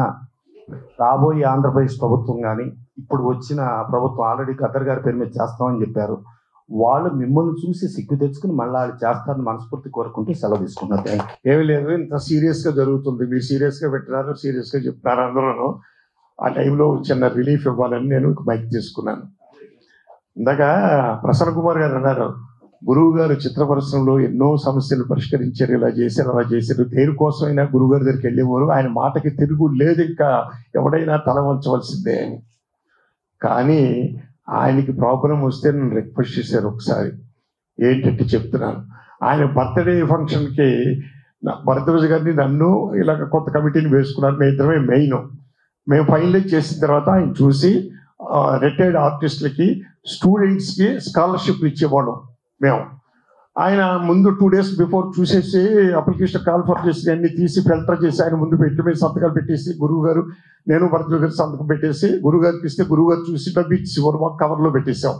రాబోయే ఆంధ్రప్రదేశ్ ప్రభుత్వం కానీ ఇప్పుడు వచ్చిన ప్రభుత్వం ఆల్రెడీ ఖద్దర్ గారి పేరు మీద చేస్తామని చెప్పారు వాళ్ళు మిమ్మల్ని చూసి సిగ్గు తెచ్చుకుని మళ్ళీ వాళ్ళు చేస్తారని మనస్ఫూర్తి కోరుకుంటూ సెలవు తీసుకున్నారు థ్యాంక్ ఏమీ లేదు ఇంత సీరియస్ గా జరుగుతుంది మీరు సీరియస్ గా పెట్టినారు సీరియస్ గా చెప్తున్నారు అందరూ ఆ టైంలో చిన్న రిలీఫ్ ఇవ్వాలని నేను మైక్ తీసుకున్నాను ఇందాక ప్రసన్న కుమార్ గారు అన్నారు గురువు గారు చిత్ర పరిశ్రమలో ఎన్నో సమస్యలు పరిష్కరించారు ఇలా చేశారు అలా చేశారు దేనికోసమైనా గురువు గారి దగ్గరికి వెళ్ళేవారు ఆయన మాటకి తిరుగు లేదు ఇంకా ఎవడైనా తల వంచవలసిందే అని కానీ ఆయనకి ప్రాబ్లం వస్తే నన్ను రిక్వెస్ట్ చేశారు ఒకసారి ఏంటంటే చెప్తున్నాను ఆయన బర్త్డే ఫంక్షన్కి భరద్వాజ్ గారిని నన్ను ఇలాగ కొత్త కమిటీని వేసుకున్నారు మేము ఇద్దరమే మెయిన్ మేము ఫైనలైజ్ చేసిన తర్వాత ఆయన చూసి రిటైర్డ్ ఆర్టిస్టులకి స్టూడెంట్స్కి స్కాలర్షిప్ ఇచ్చేవాళ్ళం మేము ఆయన ముందు టూ డేస్ బిఫోర్ చూసేసి అప్లికేషన్ కాల్ఫర్ చేసి అన్ని తీసి ఫిల్టర్ చేసి ఆయన ముందు పెట్టి మేము సంతకాలు పెట్టేసి గురువు గారు నేను భరద్వాజ్ గారు సంతకం పెట్టేసి గురువు గారికి ఇస్తే గురువు గారు చూసి డబ్బు ఇచ్చి ఒక కవర్లో పెట్టేసాం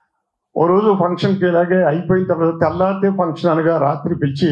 ఓ రోజు ఫంక్షన్కి ఇలాగే అయిపోయిన తర్వాత తెల్లారితే ఫంక్షన్ అనగా రాత్రి పిలిచి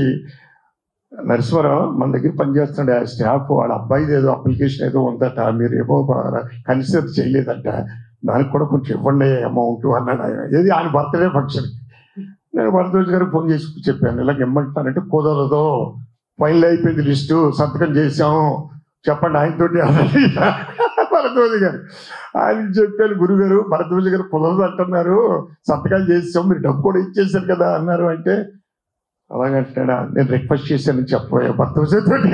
నరసింహరావు మన దగ్గర పనిచేస్తున్నాడు ఆ స్టాఫ్ వాళ్ళ అబ్బాయిది ఏదో అప్లికేషన్ ఏదో ఉందట మీరు ఏమో కన్సిడర్ చేయలేదంట దానికి కూడా కొంచెం ఇవ్వండి అమౌంట్ అన్నాడు ఆయన ఏది ఆయన బర్త్డే ఫంక్షన్ నేను భరద్వాజ్ గారికి ఫోన్ చేసి చెప్పాను ఇలాగ ఇమ్మంటానంటే కుదరదు ఫైనల్ అయిపోయింది లిస్టు సంతకం చేసాం చెప్పండి ఆయనతోటి అన్నది భరద్వాజ్ గారు ఆయన చెప్పాను గురుగారు భరద్వాజ్ గారు కుదరదు అంటున్నారు సంతకాలు చేసాం మీరు డబ్బు కూడా ఇచ్చేసారు కదా అన్నారు అంటే అలాగంటాడా నేను రిక్వెస్ట్ చేశాను చెప్పబోయా భరద్వాజ్ తోటి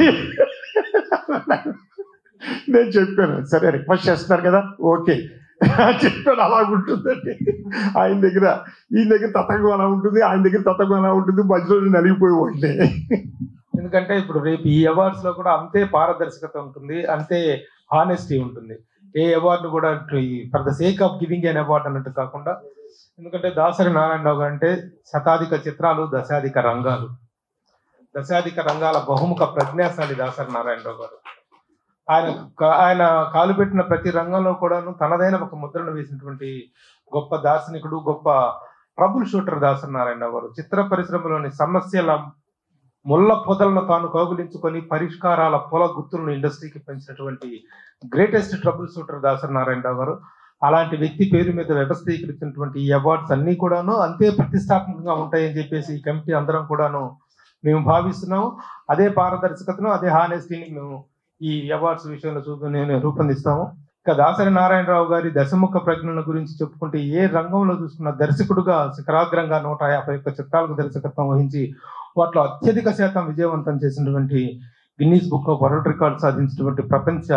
నేను చెప్పాను సరే రిక్వెస్ట్ చేస్తున్నారు కదా ఓకే చెప్పాను అలా ఉంటుందండి ఆయన దగ్గర ఈయన దగ్గర తతంగం అలా ఉంటుంది ఆయన దగ్గర తతంగం అలా ఉంటుంది మధ్యలో నేను నలిగిపోయి ఉంటే ఎందుకంటే ఇప్పుడు రేపు ఈ అవార్డ్స్ లో కూడా అంతే పారదర్శకత ఉంటుంది అంతే హానెస్టీ ఉంటుంది ఏ అవార్డు కూడా for the sake of giving an award అన్నట్టు కాకుండా ఎందుకంటే దాసరి నారాయణరావు గారు అంటే శతాధిక చిత్రాలు దశాధిక రంగాలు దశాధిక రంగాల బహుముఖ ప్రజ్ఞాశాలి దాసరి నారాయణరావు గారు ఆయన కా- ఆయన కాలు పెట్టిన ప్రతి రంగంలో కూడాను తనదైన ఒక ముద్రను వేసినటువంటి గొప్ప దార్శనికుడు గొప్ప ట్రబుల్ షూటర్ దాసరి నారాయణరావు గారు చిత్ర పరిశ్రమలోని సమస్యల ముళ్ళ పొదలను తాను కౌగులించుకొని పరిష్కారాల పొల గుర్తులను ఇండస్ట్రీకి పెంచినటువంటి greatest trouble shooter Dasari Narayana Rao గారు అలాంటి వ్యక్తి పేరు మీద వ్యవస్థీకరించినటువంటి ఈ అవార్డ్స్ అన్ని కూడాను అంతే ప్రతిష్టాత్మకంగా ఉంటాయని చెప్పేసి ఈ కమిటీ అందరం కూడాను మేము భావిస్తున్నాము అదే పారదర్శకతను అదే హానెస్టీని మేము ఈ అవార్డ్స్ విషయంలో చూపి నేను రూపొందిస్తాము ఇక దాసరి నారాయణరావు గారి దశముఖ ప్రజ్ఞల గురించి చెప్పుకుంటే ఏ రంగంలో చూసుకున్న దర్శకుడుగా శిఖరాగ్రంగా నూట యాభై ఒక్క చిత్రాలకు దర్శకత్వం వహించి వాటిలో అత్యధిక శాతం విజయవంతం చేసినటువంటి Guinness book of world record సాధించినటువంటి ప్రపంచ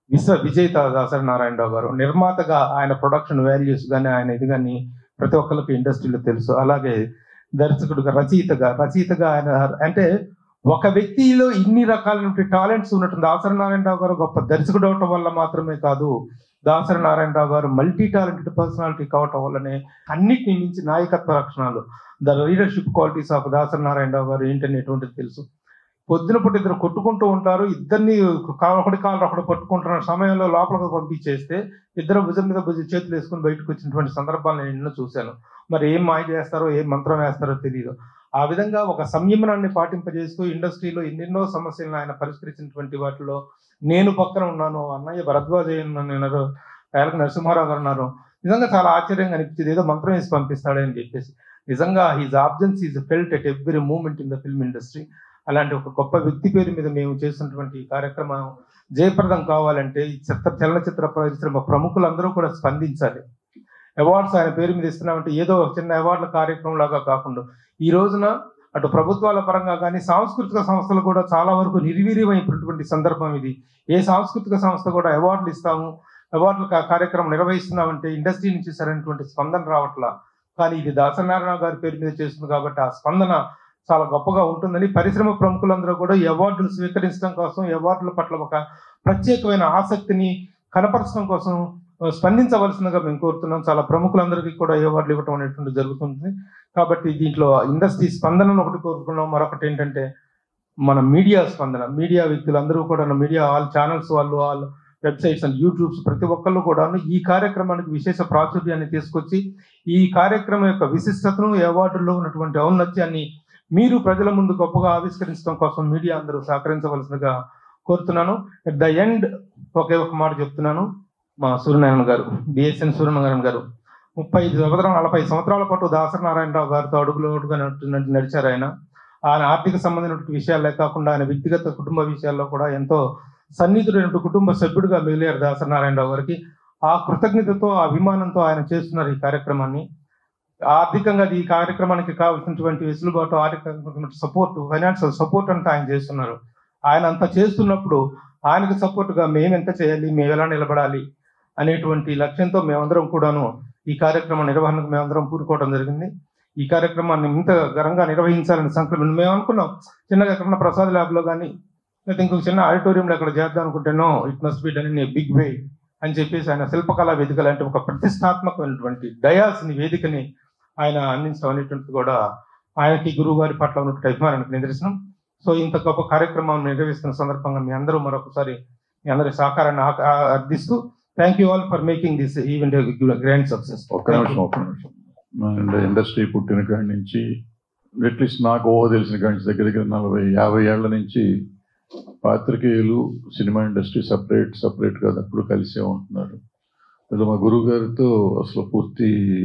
విశ్వ విజేత దాసరి నారాయణరావు గారు నిర్మాతగా ఆయన ప్రొడక్షన్ వాల్యూస్ కానీ ఆయన ఇది కానీ ప్రతి ఒక్కరికి ఇండస్ట్రీలో తెలుసు అలాగే దర్శకుడుగా రచయితగా రచయితగా ఆయన అంటే ఒక వ్యక్తిలో ఇన్ని రకాలైన టాలెంట్స్ ఉన్నట్టు దాసరి నారాయణరావు గారు గొప్ప దర్శకుడు అవటం వల్ల మాత్రమే కాదు దాసరి నారాయణరావు గారు మల్టీ టాలెంటెడ్ పర్సనాలిటీ కావటం వల్లనే అన్నిటిని మించి నాయకత్వ లక్షణాలు the leadership qualities of Dasari Narayana Rao గారు ఏంటనేటువంటిది తెలుసు పొద్దున పూట ఇద్దరు కొట్టుకుంటూ ఉంటారు ఇద్దరిని కా- ఒకటి కాలు ఒకటి పట్టుకుంటున్న సమయంలో లోపలికి పంపించేస్తే ఇద్దరు భుజం మీద భుజం చేతులు వేసుకుని బయటకు వచ్చినటువంటి సందర్భాలు నేను ఎన్నో చూశాను మరి ఏం మాయ చేస్తారో ఏం మంత్రం వేస్తారో తెలియదు ఆ విధంగా ఒక సంయమనాన్ని పాటింపజేస్తూ ఇండస్ట్రీలో ఎన్నెన్నో సమస్యలను ఆయన పరిష్కరించినటువంటి వాటిలో నేను పక్కన ఉన్నాను అన్నయ్య భరద్వాజ ఉన్నారు పేలకు నరసింహారావు గారు ఉన్నారు నిజంగా చాలా ఆశ్చర్యంగా అనిపించింది ఏదో మంత్రం వేసి పంపిస్తాడని చెప్పేసి నిజంగా his absence is felt at every moment in the film industry అలాంటి ఒక గొప్ప వ్యక్తి పేరు మీద మేము చేస్తున్నటువంటి ఈ కార్యక్రమం జయప్రదం కావాలంటే ఈ చిత్ర చలనచిత్ర పరిశ్రమ ప్రముఖులందరూ కూడా స్పందించాలి అవార్డ్స్ ఆయన పేరు మీద ఇస్తున్నామంటే ఏదో ఒక చిన్న అవార్డుల కార్యక్రమం లాగా కాకుండా ఈ రోజున అటు ప్రభుత్వాల పరంగా కానీ సాంస్కృతిక సంస్థలు కూడా చాలా వరకు నిర్వీర్యమైనటువంటి సందర్భం ఇది ఏ సాంస్కృతిక సంస్థ కూడా అవార్డులు ఇస్తాము అవార్డుల కా- కార్యక్రమం నిర్వహిస్తున్నామంటే ఇండస్ట్రీ నుంచి సరైనటువంటి స్పందన రావట్లా కానీ ఇది దాసనారాయణ గారి పేరు మీద చేస్తుంది కాబట్టి ఆ స్పందన చాలా గొప్పగా ఉంటుందని పరిశ్రమ ప్రముఖులందరూ కూడా ఈ అవార్డులు స్వీకరించడం కోసం ఈ అవార్డుల పట్ల ఒక ప్రత్యేకమైన ఆసక్తిని కనపరచడం కోసం ఆ, స్పందించవలసిందిగా మేము కోరుతున్నాం చాలా ప్రముఖులందరికీ కూడా ఈ అవార్డులు ఇవ్వడం అనేటువంటి జరుగుతుంది కాబట్టి దీంట్లో ఇండస్ట్రీ స్పందనను ఒకటి కోరుకున్నాం మరొకటి ఏంటంటే మన మీడియా స్పందన మీడియా వ్యక్తులందరూ కూడా మీడియా ఆల్ ఛానల్స్ వాళ్ళు ఆల్ వెబ్సైట్స్ అండ్ యూట్యూబ్స్ ప్రతి ఒక్కళ్ళు కూడా ఈ కార్యక్రమానికి విశేష ప్రాచుర్యాన్ని తీసుకొచ్చి ఈ కార్యక్రమం యొక్క విశిష్టతను ఈ అవార్డుల్లో ఉన్నటువంటి ఔన్నత్యాన్ని మీరు ప్రజల ముందు గొప్పగా ఆవిష్కరించడం కోసం మీడియా అందరూ సహకరించవలసిందిగా కోరుతున్నాను ఎట్ ద ఎండ్ ఒకే ఒక మాట చెప్తున్నాను మా సూర్యనారాయణ గారు బిఎస్ఎన్ సూర్యనారాయణ గారు ముప్పై ఐదు సంవత్సరాలు నలభై సంవత్సరాల పాటు దాసరి నారాయణరావు గారితో అడుగులు అడుగుగా నడు- నడు- నడిచారు ఆయన ఆయన ఆర్థిక సంబంధించిన విషయాలే కాకుండా ఆయన వ్యక్తిగత కుటుంబ విషయాల్లో కూడా ఎంతో సన్నిహితుడైన కుటుంబ సభ్యుడిగా మిగిలారు దాసరి నారాయణరావు గారికి ఆ కృతజ్ఞతతో ఆ అభిమానంతో ఆయన చేస్తున్నారు ఈ కార్యక్రమాన్ని ఆర్థికంగా ఈ కార్యక్రమానికి కావాల్సినటువంటి వెసులుబాటు ఆర్థిక సపోర్ట్ ఫైనాన్షియల్ సపోర్ట్ అంతా ఆయన చేస్తున్నారు ఆయన అంత చేస్తున్నప్పుడు ఆయనకు సపోర్ట్ గా మేము ఎంత చేయాలి మేము ఎలా నిలబడాలి అనేటువంటి లక్ష్యంతో మేమందరం కూడాను ఈ కార్యక్రమం నిర్వహణకు మేమందరం పూనుకోవడం జరిగింది ఈ కార్యక్రమాన్ని ఇంత ఘనంగా నిర్వహించాలని సంకల్పం మేము అనుకున్నాం చిన్నగా ఎక్కడన్నా ప్రసాద్ ల్యాబ్ లో కానీ లేకపోతే ఇంకొక చిన్న ఆడిటోరియంలో అక్కడ చేద్దాం అనుకుంటేనో it must be done in big way అని చెప్పేసి ఆయన శిల్పకళా వేదిక లాంటి ఒక ప్రతిష్టాత్మకమైనటువంటి డయాస్ ని వేదికని ఆయన అందించడం అనేటువంటిది కూడా ఆయనకి గురువు గారి పట్ల ఉన్నటువంటి అభిమానానికి నిదర్శనం సో ఇంత గొప్ప కార్యక్రమం నిర్వహిస్తున్న సందర్భంగా మీ అందరూ మరొకసారి మీ అందరి సహకారాన్ని ఆ- ఆ- అర్థిస్తూ thank you all for making this event grand success ఒక్క నిమిషం ఒక్క నిమిషం మన ఇండస్ట్రీ పుట్టిన కాడి నుంచి అట్లీస్ట్ నాకు ఓహో తెలిసిన కాడి నుంచి దగ్గర దగ్గర నలభై యాభై ఏళ్ల నుంచి పాత్రికేయులు సినిమా ఇండస్ట్రీ సపరేట్ సపరేట్ కాదు అప్పుడు కలిసే ఉంటున్నారు అది మా గురువు గారితో అసలు పూర్తి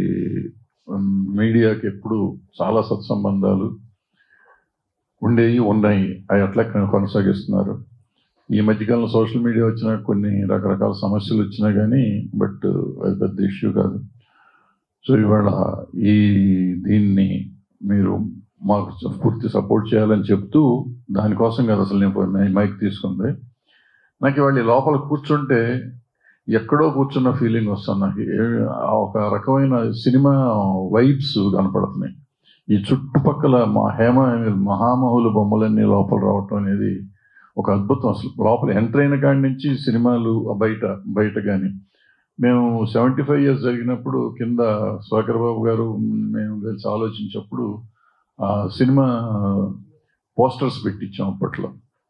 ఉమ్, మీడియాకి ఎప్పుడు చాలా సత్సంబంధాలు ఉండేవి ఉన్నాయి అవి అట్లా కొనసాగిస్తున్నారు ఈ మధ్యకాలంలో సోషల్ మీడియా వచ్చిన కొన్ని రకరకాల సమస్యలు వచ్చినా కానీ బట్ అది పెద్ద ఇష్యూ కాదు సో ఇవాళ ఈ దీన్ని మీరు మాకు పూర్తి సపోర్ట్ చేయాలని చెప్తూ దానికోసం కదా అసలు నేను పోయి మైక్ తీసుకుంది నాకు ఇవాళ ఈ లోపల కూర్చుంటే ఎక్కడో కూర్చున్న ఫీలింగ్ వస్తుంది నాకు ఏ- ఆ ఒక రకమైన సినిమా వైబ్స్ కనపడుతున్నాయి ఈ చుట్టుపక్కల మా హేమ మహామహుల బొమ్మలన్నీ లోపల రావటం అనేది ఒక అద్భుతం అసలు లోపల ఎంటర్ అయిన కాడి నుంచి సినిమాలు బయట బయట కానీ మేము సెవెంటీ ఫైవ్ ఇయర్స్ జరిగినప్పుడు కింద స్వాకర్ బాబు గారు మేము కలిసి ఆలోచించినప్పుడు ఆ సినిమా పోస్టర్స్ పెట్టించాం అప్పట్లో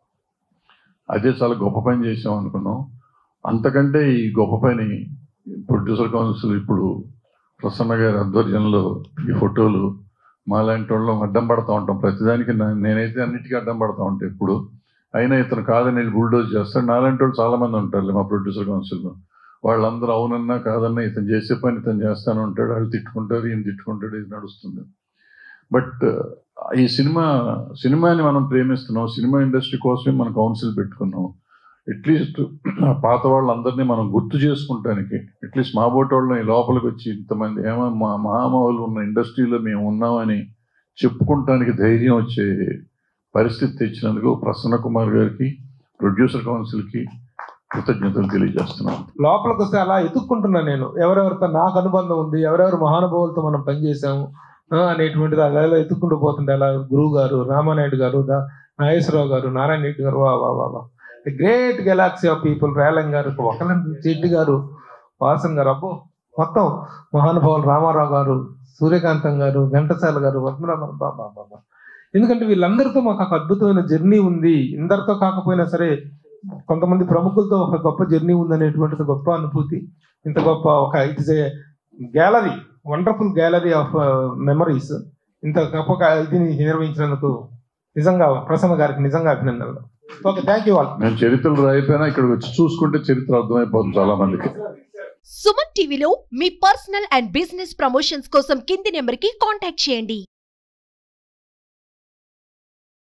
అదే చాలా గొప్ప పని చేసాం అనుకున్నాం అంతకంటే ఈ గొప్ప పని ప్రొడ్యూసర్ కౌన్సిల్ ఇప్పుడు ప్రసన్న గారి ఆధ్వర్యంలో ఈ ఫోటోలు మాలాంటి వాళ్ళం అడ్డం పడతా ఉంటాం ప్రతిదానికి నా- నేనైతే అన్నిటికీ అడ్డం పడతా ఉంటాను ఎప్పుడు అయినా ఇతను కాదని బుల్డోజ్ చేస్తాడు నాలాంటి వాళ్ళు చాలా మంది ఉంటారు మా ప్రొడ్యూసర్ కౌన్సిల్లో వాళ్ళందరూ అవునన్నా కాదన్నా ఇతను చేసే పని ఇతను చేస్తాను ఉంటాడు వాళ్ళు తిట్టుకుంటారు ఈయన తిట్టుకుంటాడు ఇది నడుస్తుంది బట్ ఈ సినిమా సినిమాని మనం ప్రేమిస్తున్నాం సినిమా ఇండస్ట్రీ కోసమే మనం కౌన్సిల్ పెట్టుకున్నాం అట్లీస్ట్ పాత వాళ్ళందరినీ మనం గుర్తు చేసుకుంటానికి అట్లీస్ట్ మా బోటి వాళ్ళని లోపలికి వచ్చి ఇంతమంది ఏమో మా మహామహులు ఉన్న ఇండస్ట్రీలో మేము ఉన్నామని చెప్పుకుంటానికి ధైర్యం వచ్చే పరిస్థితి తెచ్చినందుకు ప్రసన్న కుమార్ గారికి ప్రొడ్యూసర్ కౌన్సిల్కి కృతజ్ఞతలు తెలియజేస్తున్నాను లోపలికి వస్తే అలా ఎత్తుక్కుంటున్నా నేను ఎవరెవరితో నాకు అనుబంధం ఉంది ఎవరెవరు మహానుభావులతో మనం పనిచేసాము ఆ, అనేటువంటిది అలా ఇలా ఎత్తుక్కుంటూ పోతుంటే అలా గురువు గారు రామానాయుడు గారు దా- నాగేశ్వరరావు గారు నారాయణ రెడ్డి గారు వా వా వా వా గ్రేట్ గెలాక్సీ ఆఫ్ పీపుల్ రేలం గారు ఒకలండి చెడ్డి గారు వాసన్ గారు అబ్బో మొత్తం మహానుభావులు రామారావు గారు సూర్యకాంతం గారు ఘంటసాల గారు పద్మనాభ బాబా బాబా ఎందుకంటే వీళ్ళందరితో మాకు ఒక అద్భుతమైన జర్నీ ఉంది ఇందరితో కాకపోయినా సరే కొంతమంది ప్రముఖులతో ఒక గొప్ప జర్నీ ఉందనేటువంటిది గొప్ప అనుభూతి ఇంత గొప్ప ఒక it is a gallery wonderful gallery of memories ఇంత గొప్ప గా- ఇది నిర్వహించినందుకు నిజంగా ప్రసన్న గారికి నిజంగా అభినందనలు ఓకే థ్యాంక్ యూ ఆల్ నేను చరిత్రలు రాయిపోయినా ఇక్కడికి వచ్చి చూసుకుంటే చరిత్ర అర్థమైపోతుంది చాలా మందికి సుమన్ టీవీలో మీ పర్సనల్ అండ్ బిజినెస్ ప్రమోషన్స్ కోసం కింది నెంబర్కి కాంటాక్ట్ చేయండి